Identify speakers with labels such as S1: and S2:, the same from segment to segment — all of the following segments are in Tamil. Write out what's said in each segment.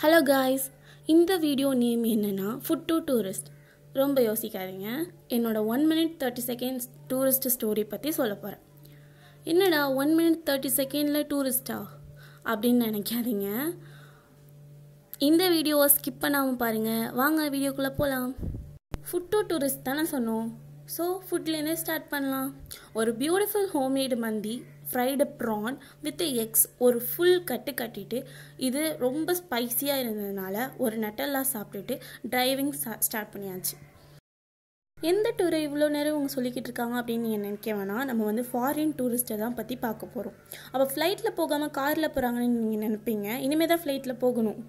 S1: ஹலோ காய்ஸ் இந்த வீடியோ நேம் என்னென்னா ஃபுட் டு டூரிஸ்ட் ரொம்ப யோசிக்காதீங்க என்னோட one minute thirty seconds tourist story பற்றி சொல்ல போகிறேன் என்னடா ஒன் மினிட் தேர்ட்டி செகண்டில் டூரிஸ்டா அப்படின்னு நினைக்காதீங்க இந்த வீடியோவை ஸ்கிப் பண்ணாமல் பாருங்கள் வாங்க வீடியோக்குள்ளே போகலாம் ஃபுட் டு டூரிஸ்ட் தானே சொன்னோம் ஸோ ஃபுட்லேருந்தே ஸ்டார்ட் பண்ணலாம் ஒரு பியூட்டிஃபுல் ஹோம்மேடு மந்தி ஃப்ரைடு ப்ரான் வித் எக்ஸ் ஒரு ஃபுல் கட்டு கட்டிட்டு இது ரொம்ப ஸ்பைசியாக இருந்ததுனால ஒரு நட்டெல்லாம் சாப்பிட்டுட்டு டிரைவிங் ஸ்டார்ட் பண்ணியாச்சு எந்த டூரை இவ்வளோ நேரம் இவங்க சொல்லிக்கிட்டு இருக்காங்க அப்படின்னு நீங்கள் நினைக்க வேணாம் நம்ம வந்து ஃபாரின் டூரிஸ்ட்டை தான் பற்றி பார்க்க போகிறோம் அப்போ ஃப்ளைட்டில் போகாமல் காரில் போகிறாங்கன்னு நீங்கள் நினைப்பீங்க இனிமேல் தான் ஃப்ளைட்டில் போகணும்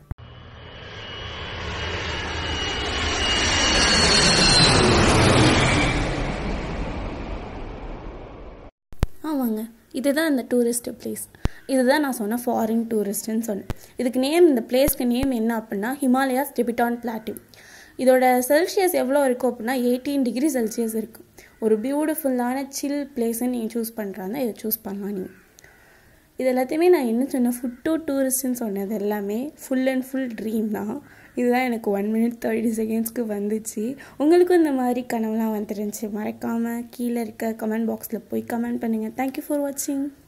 S1: ஆமாங்க இதுதான் இந்த டூரிஸ்ட் பிளேஸ் இதுதான் நான் சொன்ன ஃபாரின் டூரிஸ்ட்டுன்னு சொன்னேன் இதுக்கு நேம் இந்த பிளேஸ்க்கு நேம் என்ன அப்படின்னா ஹிமாலயாஸ் டிபிட்டான் பிளாட்டிவ் இதோட செல்சியஸ் எவ்வளோ இருக்கும் அப்படின்னா எயிட்டீன் டிகிரி செல்சியஸ் இருக்குது ஒரு பியூட்டிஃபுல்லான சில் பிளேஸ்ன்னு நீங்கள் சூஸ் பண்ணுறாங்க இதை சூஸ் பண்ணலாம் நீங்கள் இது எல்லாத்தையுமே நான் என்ன சொன்னேன் ஃபுட் டு டூரிஸ்ட்னு சொன்னது எல்லாமே ஃபுல் அண்ட் ஃபுல் ட்ரீம் தான் இதுதான் எனக்கு ஒன் மினிட் தேர்ட்டி செகண்ட்ஸ்க்கு வந்துச்சு உங்களுக்கும் இந்த மாதிரி கனவுலாம் வந்துருந்துச்சு மறக்காமல் கீழே இருக்க கமெண்ட் பாக்ஸில் போய் கமெண்ட் பண்ணுங்கள் தேங்க்யூ ஃபார் வாட்சிங்